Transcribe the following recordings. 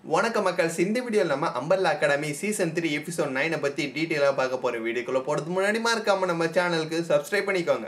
வணக்க மக்கள் இந்த வீடியோவில் நம்ம umbrella academy season three episode நைனை பற்றி டீட்டெயிலாக பார்க்க போகிற வீடியோக்குள்ளே போகிறதுக்கு முன்னாடி மறக்காம நம்ம சேனலுக்கு சப்ஸ்கிரைப் பண்ணிக்கோங்க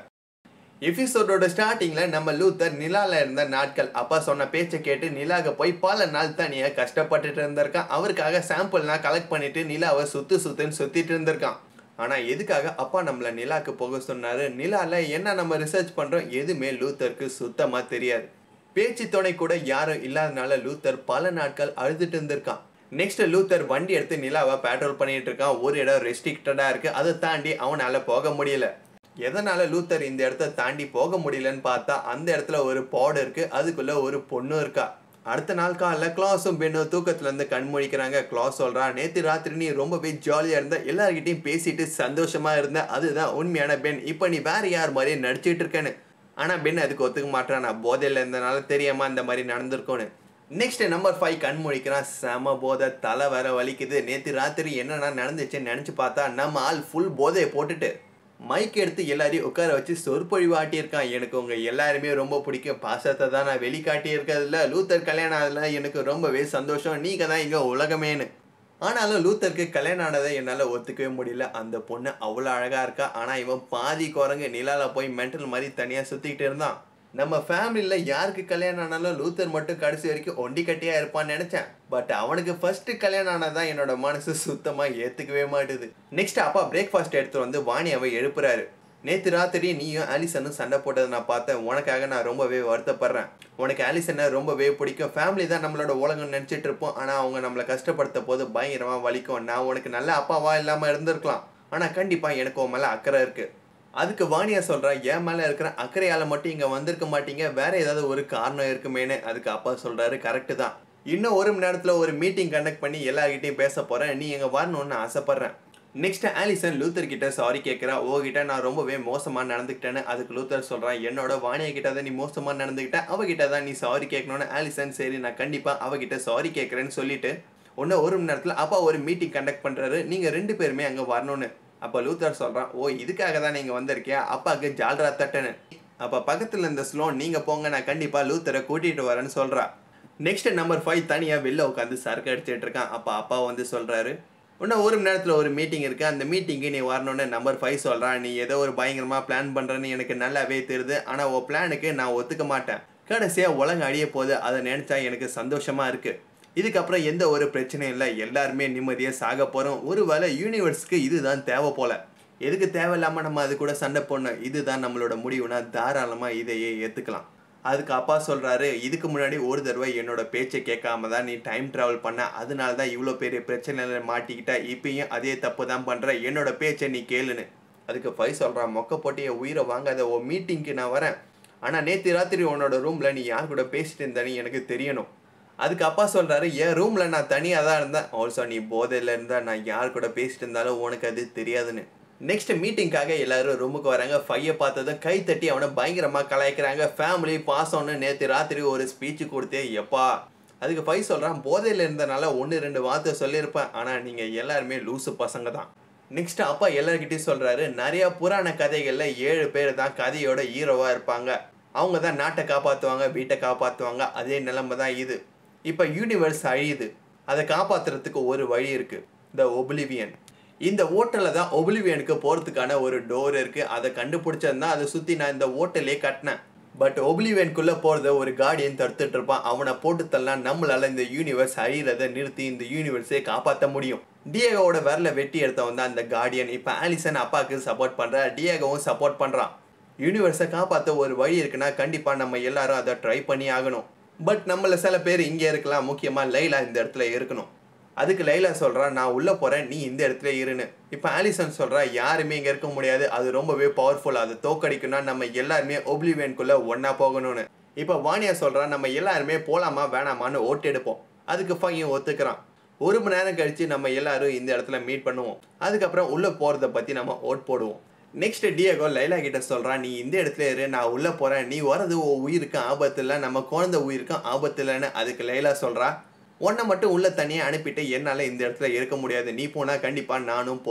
எபிசோடோட ஸ்டார்டிங்கில் நம்ம லூத்தர் நிலால இருந்த நாட்கள் அப்பா சொன்ன பேச்சை கேட்டு நிலாக போய் பல நாள் தனியாக கஷ்டப்பட்டுட்டு இருந்திருக்கான் அவருக்காக சாம்பிள்லாம் கலெக்ட் பண்ணிட்டு நிலாவை சுத்து சுத்துன்னு சுத்திட்டு இருந்திருக்கான் ஆனால் எதுக்காக அப்பா நம்மளை நிலாக்கு போக சொன்னாரு நிலால என்ன நம்ம ரிசர்ச் பண்ணுறோம் எதுவுமே லூத்தருக்கு சுத்தமாக தெரியாது பேச்சு துணை கூட யாரும் இல்லாதனால லூத்தர் பல நாட்கள் அழுதுட்டு இருந்திருக்கான் நெக்ஸ்ட் லூத்தர் வண்டி எடுத்து நிலாவை பேட்ரோல் பண்ணிட்டு இருக்கான் ஒரு இடம் ரெஸ்ட்ரிக்டடா இருக்கு அதை தாண்டி அவனால போக முடியல எதனால லூத்தர் இந்த இடத்த தாண்டி போக முடியலன்னு பார்த்தா அந்த இடத்துல ஒரு பாடு இருக்கு அதுக்குள்ள ஒரு பொண்ணு இருக்கா அடுத்த நாள் காலைல கிளாஸும் பெண்ணும் தூக்கத்துல இருந்து கண் முழிக்கிறாங்க கிளாஸ் சொல்றான் நேத்து ராத்திரி நீ ரொம்பவே ஜாலியா இருந்த எல்லார்கிட்டயும் பேசிட்டு சந்தோஷமா இருந்த அதுதான் உண்மையான பெண் இப்போ நீ வேற யார் மாதிரியே நடிச்சிட்டு இருக்கேன்னு ஆனா பெண் அதுக்கு ஒத்துக்க மாட்டான் நான் போதையில் இருந்தனால தெரியாம இந்த மாதிரி நடந்திருக்கோன்னு நெக்ஸ்ட் நம்பர் ஃபைவ் கண் முழிக்கிறான் செம போதை தலை வர வலிக்குது நேற்று ராத்திரி என்னென்ன நடந்துச்சுன்னு நினச்சி பார்த்தா நம்ம ஆள் ஃபுல் போதையை போட்டுட்டு மைக் எடுத்து எல்லாரையும் உட்கார வச்சு சொற்பொழிவு ஆட்டியிருக்கான் எனக்கு உங்கள் எல்லாருமே ரொம்ப பிடிக்கும் பாசத்தை தான் நான் வெளிக்காட்டி இருக்கிறதுல லூத்தர் கல்யாணம் ஆகல எனக்கு ரொம்பவே சந்தோஷம் நீங்கள் தான் இங்கே உலகமேனு ஆனாலும் லூத்தருக்கு கல்யாணம் ஆனதை என்னால் ஒத்துக்கவே முடியல அந்த பொண்ணு அவ்வளோ அழகாக இருக்கா ஆனால் இவன் பாதி குரங்கு நிலால போய் மென்டல் மாதிரி தனியாக சுற்றிக்கிட்டு இருந்தான் நம்ம ஃபேமிலியில் யாருக்கு கல்யாணம் ஆனாலும் லூத்தர் மட்டும் கடைசி வரைக்கும் ஒண்டி கட்டியாக இருப்பான்னு நினச்சேன் பட் அவனுக்கு ஃபர்ஸ்ட் கல்யாணம் ஆனதான் என்னோட மனசு சுத்தமாக ஏற்றுக்கவே மாட்டுது நெக்ஸ்ட் அப்பா பிரேக்ஃபாஸ்ட் எடுத்து வந்து வாணியாவை எழுப்புறாரு நேற்று ராத்திரி நீயும் ஆலிசனும் சண்டை போட்டதை நான் பார்த்தேன் உனக்காக நான் ரொம்பவே வருத்தப்படுறேன் உனக்கு ஆலிசனை ரொம்பவே பிடிக்கும் ஃபேமிலி தான் நம்மளோட உலகம் நினச்சிட்டு இருப்போம் ஆனால் அவங்க நம்மளை கஷ்டப்படுத்த போது பயங்கரமாக வலிக்கும் நான் உனக்கு நல்ல அப்பாவா இல்லாமல் இருந்திருக்கலாம் ஆனால் கண்டிப்பாக எனக்கு உன் மேலே அக்கறை இருக்குது அதுக்கு வாணியா சொல்கிறா என் மேலே இருக்கிற அக்கறையால் மட்டும் இங்கே வந்திருக்க மாட்டீங்க வேற ஏதாவது ஒரு காரணம் இருக்குமேனு அதுக்கு அப்பா சொல்கிறாரு கரெக்டு தான் இன்னும் ஒரு மணி நேரத்தில் ஒரு மீட்டிங் கண்டக்ட் பண்ணி எல்லார்கிட்டையும் பேச போகிறேன் நீ இங்கே வரணும்னு ஆசைப்பட்றேன் நெக்ஸ்ட் ஆலிசன் லூத்தர் கிட்ட சாரி கேட்குறா ஓ கிட்ட நான் ரொம்பவே மோசமாக நடந்துக்கிட்டேன்னு அதுக்கு லூத்தர் சொல்கிறான் என்னோட வாணியா கிட்ட தான் நீ மோசமாக நடந்துக்கிட்ட அவகிட்ட தான் நீ சாரி கேட்கணும்னு ஆலிசன் சரி நான் கண்டிப்பாக அவகிட்ட சாரி கேட்குறேன்னு சொல்லிட்டு இன்னும் ஒரு மணி நேரத்தில் அப்பா ஒரு மீட்டிங் கண்டக்ட் பண்ணுறாரு நீங்கள் ரெண்டு பேருமே அங்கே வரணும்னு அப்போ லூத்தர் சொல்கிறான் ஓ இதுக்காக தான் நீங்கள் வந்திருக்கியா அப்பாவுக்கு ஜால்ரா தட்டுன்னு அப்போ பக்கத்தில் இருந்த ஸ்லோன் நீங்கள் போங்க நான் கண்டிப்பாக லூத்தரை கூட்டிகிட்டு வரேன்னு சொல்கிறா நெக்ஸ்ட் நம்பர் ஃபைவ் தனியாக வெளில உட்காந்து சரக்கு அடிச்சிட்டு இருக்கான் அப்போ அப்பா வந்து சொல்கிறாரு இன்னும் ஒரு மணி நேரத்தில் ஒரு மீட்டிங் இருக்குது அந்த மீட்டிங்கு நீ வரணுன்னு நம்பர் ஃபைவ் சொல்கிறான் நீ ஏதோ ஒரு பயங்கரமாக பிளான் பண்ணுறேன்னு எனக்கு நல்லாவே தெரியுது ஆனால் உன் பிளானுக்கு நான் ஒத்துக்க மாட்டேன் கடைசியாக உலகம் அழிய போகுது அதை நினச்சா எனக்கு சந்தோஷமாக இருக்குது இதுக்கப்புறம் எந்த ஒரு பிரச்சனையும் இல்லை எல்லாருமே நிம்மதியாக சாக போகிறோம் ஒருவேளை யூனிவர்ஸ்க்கு இதுதான் தேவை போல எதுக்கு தேவையில்லாமல் நம்ம அது கூட சண்டை போடணும் இதுதான் நம்மளோட முடிவுனா தாராளமாக இதையே ஏற்றுக்கலாம் அதுக்கு அப்பா சொல்கிறாரு இதுக்கு முன்னாடி ஒரு தடவை என்னோட பேச்சை கேட்காம தான் நீ டைம் ட்ராவல் பண்ண அதனால தான் இவ்வளோ பெரிய பிரச்சனையில மாட்டிக்கிட்ட இப்பயும் அதே தப்பு தான் பண்ணுற என்னோட பேச்சை நீ கேளுன்னு அதுக்கு ஃபைவ் சொல்கிறான் மொக்க போட்டு என் உயிரை வாங்காத ஓ மீட்டிங்க்கு நான் வரேன் ஆனால் நேற்று ராத்திரி உன்னோட ரூமில் நீ யார் கூட பேசிட்டு இருந்தேன்னு எனக்கு தெரியணும் அதுக்கு அப்பா சொல்கிறாரு என் ரூமில் நான் தனியாக தான் இருந்தேன் ஆல்சோ நீ போதையில் இருந்தால் நான் யார் கூட பேசிட்டு இருந்தாலும் உனக்கு அது தெரியாதுன்னு நெக்ஸ்ட் மீட்டிங்காக எல்லாரும் ரூமுக்கு வராங்க ஃபையை பார்த்ததும் கை தட்டி அவனை பயங்கரமாக கலாய்க்கிறாங்க ஃபேமிலி பாசம்னு நேற்று ராத்திரி ஒரு ஸ்பீச் கொடுத்தே எப்பா அதுக்கு ஃபை சொல்கிறான் போதையில் இருந்தனால ஒன்று ரெண்டு வார்த்தை சொல்லியிருப்பேன் ஆனால் நீங்கள் எல்லாருமே லூசு பசங்க தான் நெக்ஸ்ட் அப்பா எல்லார்கிட்டையும் சொல்கிறாரு நிறையா புராண கதைகளில் ஏழு பேர் தான் கதையோட ஹீரோவாக இருப்பாங்க அவங்க தான் நாட்டை காப்பாற்றுவாங்க வீட்டை காப்பாற்றுவாங்க அதே நிலைமை தான் இது இப்போ யூனிவர்ஸ் அழியுது அதை காப்பாற்றுறதுக்கு ஒரு வழி இருக்குது த ஒபிலிவியன் இந்த ஓட்டலில் தான் ஒபிலிவியனுக்கு போகிறதுக்கான ஒரு டோர் இருக்குது அதை கண்டுபிடிச்சதுனா அதை சுற்றி நான் இந்த ஓட்டலே கட்டினேன் பட் ஒபிலிவியனுக்குள்ளே போகிறத ஒரு கார்டியன் தடுத்துட்டு இருப்பான் அவனை போட்டு தள்ளலாம் நம்மளால் இந்த யூனிவர்ஸ் அழிகிறத நிறுத்தி இந்த யூனிவர்ஸை காப்பாற்ற முடியும் டியேகோட விரல வெட்டி எடுத்தவன் தான் அந்த கார்டியன் இப்போ ஆலிசன் அப்பாவுக்கு சப்போர்ட் பண்ணுறா டியேகவும் சப்போர்ட் பண்ணுறான் யூனிவர்ஸை காப்பாற்ற ஒரு வழி இருக்குன்னா கண்டிப்பாக நம்ம எல்லாரும் அதை ட்ரை பண்ணி ஆகணும் பட் நம்மள சில பேர் இங்கே இருக்கலாம் முக்கியமாக லைலா இந்த இடத்துல இருக்கணும் அதுக்கு லைலா சொல்கிறா நான் உள்ளே போகிறேன் நீ இந்த இடத்துல இருன்னு இப்போ ஆலிசன் சொல்கிறா யாருமே இங்கே இருக்க முடியாது அது ரொம்பவே பவர்ஃபுல் அதை தோக்கடிக்கும்னா நம்ம எல்லாருமே ஒப்ளிவியனுக்குள்ளே ஒன்றா போகணும்னு இப்போ வாணியா சொல்கிறா நம்ம எல்லாருமே போகலாமா வேணாமான்னு ஓட்டு எடுப்போம் அதுக்கு ஃபையும் ஒத்துக்கிறான் ஒரு மணி நேரம் கழித்து நம்ம எல்லாரும் இந்த இடத்துல மீட் பண்ணுவோம் அதுக்கப்புறம் உள்ளே போகிறத பற்றி நம்ம ஓட் போடுவோம் நெக்ஸ்ட் டியகோ லைலா கிட்ட சொல்கிறான் நீ இந்த இடத்துல இரு நான் உள்ளே போகிறேன் நீ வரது உன் உயிருக்கு ஆபத்து இல்லை நம்ம குழந்தை உயிருக்கும் ஆபத்து இல்லைன்னு அதுக்கு லைலா சொல்கிறா உன்னை மட்டும் உள்ள தனியாக அனுப்பிட்டு என்னால் இந்த இடத்துல இருக்க முடியாது நீ போனால் கண்டிப்பாக நானும் போவேன்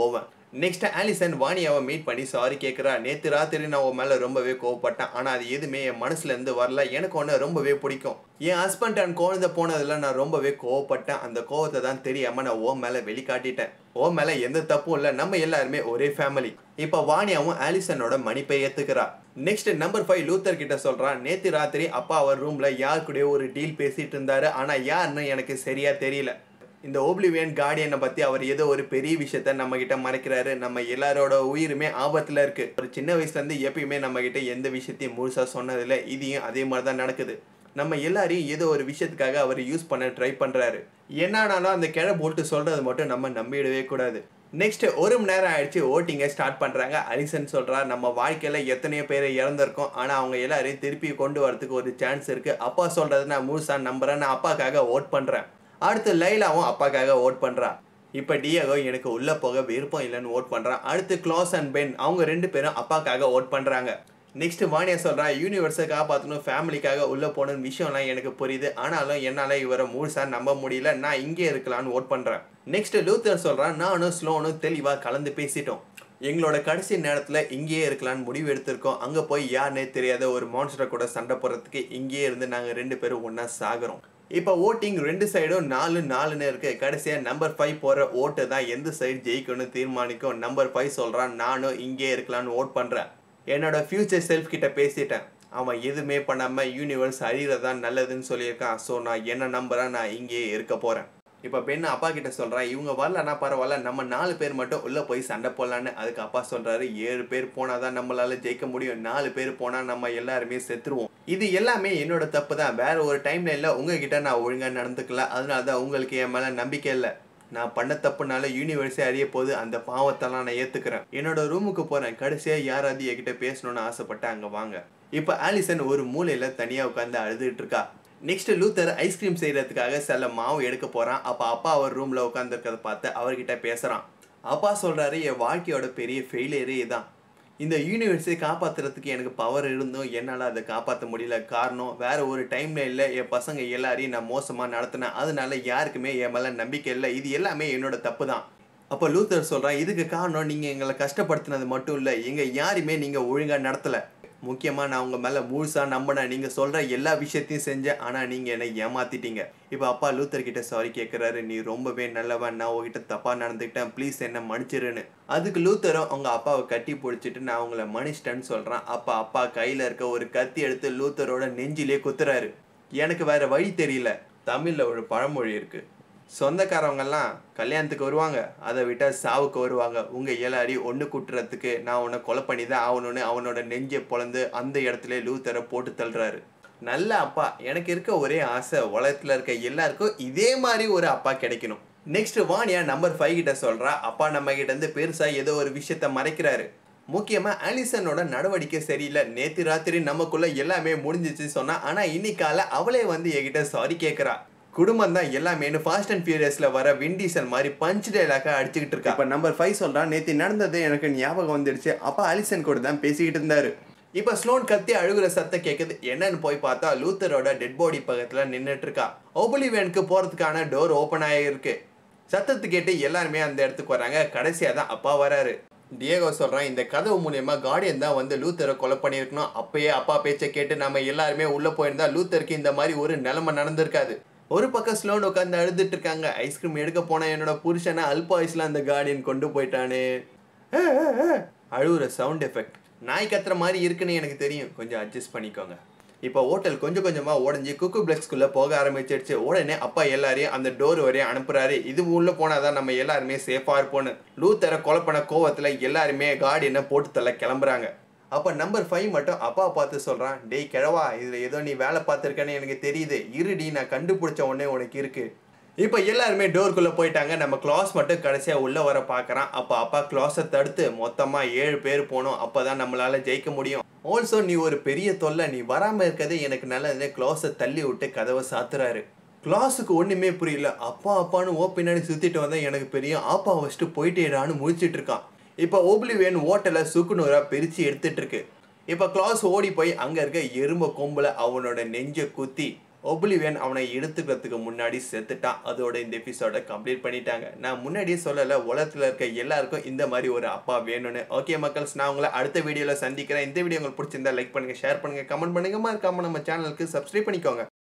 நெக்ஸ்ட் ஆலிசன் வாணியாவை மீட் பண்ணி சாரி கேட்குறா நேற்று ராத்திரி நான் உன் மேலே ரொம்பவே கோவப்பட்டேன் ஆனால் அது எதுவுமே என் மனசுல இருந்து வரல எனக்கு ஒன்று ரொம்பவே பிடிக்கும் என் ஹஸ்பண்ட் அண்ட் குழந்தை போனதில் நான் ரொம்பவே கோவப்பட்டேன் அந்த கோவத்தை தான் தெரியாமல் நான் ஓ மேலே வெளிக்காட்டிட்டேன் ஓ மேலே எந்த தப்பும் இல்லை நம்ம எல்லாருமே ஒரே ஃபேமிலி இப்போ வாணியாவும் ஆலிசனோட மன்னிப்பை ஏற்றுக்கிறா நெக்ஸ்ட் நம்பர் ஃபைவ் லூத்தர் கிட்ட சொல்றான் நேற்று ராத்திரி அப்பா அவர் ரூம்ல யார் கூடயோ ஒரு டீல் பேசிட்டு இருந்தாரு ஆனால் யாருன்னு எனக்கு சரியா தெரியல இந்த ஓப்ளிவியன் கார்டியனை பற்றி அவர் ஏதோ ஒரு பெரிய விஷயத்த நம்ம கிட்ட மறைக்கிறாரு நம்ம எல்லாரோட உயிருமே ஆபத்தில் இருக்கு ஒரு சின்ன வயசுலேருந்து எப்பயுமே நம்ம கிட்ட எந்த விஷயத்தையும் முழுசாக சொன்னதில்லை இதையும் அதே மாதிரி தான் நடக்குது நம்ம எல்லாரையும் ஏதோ ஒரு விஷயத்துக்காக அவர் யூஸ் பண்ண ட்ரை பண்ணுறாரு என்னானாலும் அந்த கிழ போட்டு சொல்கிறது மட்டும் நம்ம நம்பிடவே கூடாது நெக்ஸ்ட் ஒரு மணி நேரம் ஆயிடுச்சு ஓட்டிங்கை ஸ்டார்ட் பண்ணுறாங்க அலிசன் சொல்கிறா நம்ம வாழ்க்கையில் எத்தனையோ பேர் இறந்துருக்கோம் ஆனால் அவங்க எல்லாரையும் திருப்பி கொண்டு வரதுக்கு ஒரு சான்ஸ் இருக்குது அப்பா சொல்கிறது நான் முழுசாக நம்புறேன் நான் அப்பாக்காக ஓட் பண்ணுறேன் அடுத்து லைலாவும் அப்பாக்காக ஓட் பண்ணுறா இப்போ டியாகோ எனக்கு உள்ளே போக விருப்பம் இல்லைன்னு ஓட் பண்ணுறான் அடுத்து க்ளாஸ் அண்ட் பென் அவங்க ரெண்டு பேரும் அப்பாக்காக ஓட் பண்ணுறாங்க நெக்ஸ்ட் வாணியா சொல்கிறா யூனிவர்ஸை காப்பாற்றணும் ஃபேமிலிக்காக உள்ளே போகணும்னு விஷயம்லாம் எனக்கு புரியுது ஆனாலும் என்னால் இவரை முழுசாக நம்ப முடியல நான் இங்கே இருக்கலான்னு ஓட் பண்ணுறேன் நெக்ஸ்ட் லூத்தர் சொல்கிறான் நானும் ஸ்லோனும் தெளிவாக கலந்து பேசிட்டோம் எங்களோட கடைசி நேரத்தில் இங்கேயே இருக்கலாம்னு முடிவு எடுத்திருக்கோம் அங்கே போய் யாருனே தெரியாத ஒரு மான்ஸ்டரை கூட சண்டை போடுறதுக்கு இங்கேயே இருந்து நாங்கள் ரெண்டு பேரும் ஒன்றா சாகுறோம் இப்போ ஓட்டிங் ரெண்டு சைடும் நாலு நாலுன்னு இருக்கு கடைசியாக நம்பர் ஃபைவ் போகிற ஓட்டு தான் எந்த சைடு ஜெயிக்கும்னு தீர்மானிக்கும் நம்பர் ஃபைவ் சொல்கிறான் நானும் இங்கே இருக்கலாம்னு ஓட் பண்ணுறேன் என்னோட ஃப்யூச்சர் செல்ஃப் கிட்ட பேசிட்டேன் அவன் எதுவுமே பண்ணாமல் யூனிவர்ஸ் அழிகிறதான் நல்லதுன்னு சொல்லியிருக்கான் ஸோ நான் என்ன நம்புறேன் நான் இங்கேயே இருக்க போகிறேன் இப்போ பெண் அப்பா கிட்ட சொல்கிறான் இவங்க வரலன்னா பரவாயில்ல நம்ம நாலு பேர் மட்டும் உள்ளே போய் சண்டை போடலான்னு அதுக்கு அப்பா சொல்கிறாரு ஏழு பேர் போனால் தான் நம்மளால ஜெயிக்க முடியும் நாலு பேர் போனால் நம்ம எல்லாருமே செத்துருவோம் இது எல்லாமே என்னோட தப்பு தான் வேற ஒரு டைம்ல இல்லை உங்ககிட்ட நான் ஒழுங்காக நடந்துக்கல அதனால தான் உங்களுக்கு என் மேலே நம்பிக்கை இல்லை நான் பண்ண தப்புனால யூனிவர்ஸே அறிய போது அந்த பாவத்தெல்லாம் நான் ஏற்றுக்கிறேன் என்னோட ரூமுக்கு போகிறேன் கடைசியாக யாராவது என்கிட்ட பேசணும்னு ஆசைப்பட்டு அங்கே வாங்க இப்போ ஆலிசன் ஒரு மூலையில் தனியாக உட்காந்து அழுதுகிட்டு இருக்கா நெக்ஸ்ட் லூத்தர் ஐஸ்கிரீம் செய்யறதுக்காக சில மாவு எடுக்க போறான் அப்ப அப்பா அவர் ரூம்ல உட்காந்துருக்கத பார்த்து அவர்கிட்ட பேசுறான் அப்பா சொல்றாரு என் வாழ்க்கையோட பெரிய ஃபெயிலியரே இதான் இந்த யூனிவர்ஸை காப்பாத்துறதுக்கு எனக்கு பவர் இருந்தும் என்னால் அதை காப்பாற்ற முடியல காரணம் வேற ஒரு டைம்ல இல்லை என் பசங்க எல்லாரையும் நான் மோசமாக நடத்தினேன் அதனால யாருக்குமே என் மேலே நம்பிக்கை இல்லை இது எல்லாமே என்னோட தப்பு தான் அப்போ லூத்தர் சொல்கிறான் இதுக்கு காரணம் நீங்கள் எங்களை கஷ்டப்படுத்தினது மட்டும் இல்லை எங்கள் யாரையுமே நீங்கள் ஒழுங்காக நடத்தலை முக்கியமாக நான் உங்கள் மேலே முழுசாக நம்பினேன் நீங்கள் சொல்கிற எல்லா விஷயத்தையும் செஞ்சேன் ஆனால் நீங்கள் என்னை ஏமாத்திட்டீங்க இப்போ அப்பா லூத்தர் கிட்ட சாரி கேட்குறாரு நீ ரொம்பவே நல்லவன் நான் உங்ககிட்ட தப்பாக நடந்துக்கிட்டேன் ப்ளீஸ் என்ன மன்னிச்சிருன்னு அதுக்கு லூத்தரும் அவங்க அப்பாவை கட்டி பிடிச்சிட்டு நான் உங்களை மன்னிச்சிட்டேன்னு சொல்கிறேன் அப்பா அப்பா கையில் இருக்க ஒரு கத்தி எடுத்து லூத்தரோட நெஞ்சிலே குத்துறாரு எனக்கு வேற வழி தெரியல தமிழில் ஒரு பழமொழி இருக்குது சொந்தக்காரவங்கெல்லாம் கல்யாணத்துக்கு வருவாங்க அதை விட்டால் சாவுக்கு வருவாங்க உங்கள் எல்லாரையும் ஒன்று கூட்டுறதுக்கு நான் உன்னை கொலை பண்ணி தான் ஆகணும்னு அவனோட நெஞ்சை பொழந்து அந்த இடத்துல லூத்தரை போட்டு தள்ளுறாரு நல்ல அப்பா எனக்கு இருக்க ஒரே ஆசை உலகத்தில் இருக்க எல்லாருக்கும் இதே மாதிரி ஒரு அப்பா கிடைக்கணும் நெக்ஸ்ட் வாணியா நம்பர் ஃபைவ் கிட்ட சொல்றா அப்பா நம்ம கிட்ட இருந்து பெருசா ஏதோ ஒரு விஷயத்த மறைக்கிறாரு முக்கியமா ஆலிசனோட நடவடிக்கை சரியில்லை நேத்து ராத்திரி நமக்குள்ள எல்லாமே முடிஞ்சிச்சு சொன்னா ஆனா இன்னைக்கால அவளே வந்து என்கிட்ட சாரி கேட்கறா குடும்பம் தான் எல்லாமே ஃபாஸ்ட் அண்ட் ஃபியூரியஸ்ல வர விண்டீசல் மாதிரி பஞ்ச் டைலாக்கா அடிச்சுக்கிட்டு இருக்கா இப்போ நம்பர் ஃபைவ் சொல்றான் நேத்து நடந்தது எனக்கு ஞாபகம் வந்துடுச்சு அப்பா ஆலிசன் கூட தான் பேசிக்கிட்டு இருந்தாரு இப்போ ஸ்லோன் கத்தி அழுகுற சத்தம் கேட்குது என்னன்னு போய் பார்த்தா லூத்தரோட டெட் பாடி பக்கத்துல நின்றுட்டு இருக்கா ஒபலிவேனுக்கு போறதுக்கான டோர் ஓப்பன் ஆகிருக்கு சத்தத்து கேட்டு எல்லாருமே அந்த இடத்துக்கு வராங்க கடைசியாக தான் அப்பா வராரு டியேகோ சொல்கிறான் இந்த கதவு மூலியமா கார்டியன் தான் வந்து லூத்தரை கொலை பண்ணியிருக்கணும் அப்பயே அப்பா பேச்சை கேட்டு நம்ம எல்லாருமே உள்ளே போயிருந்தா லூத்தருக்கு இந்த மாதிரி ஒரு நிலைமை நடந்திருக்காது ஒரு பக்கம் ஸ்லோன் உட்காந்து அழுதுட்டு இருக்காங்க ஐஸ்கிரீம் எடுக்க போன என்னோட புருஷனை அல்பாயுஸ்ல அந்த கார்டியன் கொண்டு போயிட்டானே அஹ், அஹ், அஹ். அழுகுற சவுண்ட் எஃபெக்ட் நாய் கத்துற மாதிரி இருக்குன்னு எனக்கு தெரியும் கொஞ்சம் அட்ஜஸ்ட் பண்ணிக்கோங்க இப்போ ஹோட்டல் கொஞ்சம் கொஞ்சமாக உடஞ்சி குக்கு பிளக்ஸ்குள்ளே போக ஆரம்பிச்சிடுச்சு உடனே அப்பா எல்லாரையும் அந்த டோர் வரையும் அனுப்புறாரு இது உள்ளே போனால் தான் நம்ம எல்லாருமே சேஃபாக இருப்போம்னு லூத்தரை கொலை பண்ண கோவத்தில் எல்லாருமே கார்டியனை போட்டு தள்ள கிளம்புறாங்க அப்போ நம்பர் ஃபைவ் மட்டும் அப்பா பார்த்து சொல்கிறான் டேய் கிழவா இதில் ஏதோ நீ வேலை பார்த்துருக்கேன்னு எனக்கு தெரியுது இருடி நான் கண்டுபிடிச்ச உடனே உனக்கு இருக்கு இப்போ எல்லாருமே டோருக்குள்ளே போயிட்டாங்க நம்ம கிளாஸ் மட்டும் கடைசியாக உள்ளே வர பார்க்குறான் அப்போ அப்பா கிளாஸை தடுத்து மொத்தமாக ஏழு பேர் போகணும் அப்போ தான் நம்மளால் ஜெயிக்க முடியும் ஆல்சோ நீ ஒரு பெரிய தொல்லை நீ வராமல் இருக்கதே எனக்கு நல்லது கிளாஸை தள்ளி விட்டு கதவை சாத்துறாரு கிளாஸுக்கு ஒன்றுமே புரியல அப்பா அப்பான்னு ஓ பின்னாடி சுற்றிட்டு வந்தா எனக்கு பெரிய ஆப்பா வச்சுட்டு போயிட்டேடான்னு முழிச்சிட்டு இருக்கான் இப்போ ஓப்ளிவேன் ஓட்டலை சுக்குநூறாக பிரித்து எடுத்துட்டு இருக்கு இப்போ கிளாஸ் ஓடி போய் அங்கே இருக்க எறும்ப கொம்பில் அவனோட நெஞ்சை குத்தி ஒப்ளிவியன் அவனை எடுத்துக்கிறதுக்கு முன்னாடி செத்துட்டான் அதோட இந்த எபிசோட கம்ப்ளீட் பண்ணிட்டாங்க நான் முன்னாடியே சொல்லலை உலகத்தில் இருக்க எல்லாருக்கும் இந்த மாதிரி ஒரு அப்பா வேணும்னு ஓகே மக்கள்ஸ் நான் உங்களை அடுத்த வீடியோவில் சந்திக்கிறேன் இந்த வீடியோ உங்களுக்கு பிடிச்சிருந்தா லைக் பண்ணுங்கள் ஷேர் பண்ணுங்கள் கமெண்ட் பண்ணுங்க மறக்காம நம்ம சேனலுக்கு சப்ஸ்கிரைப் பண்ணிக்கோங்க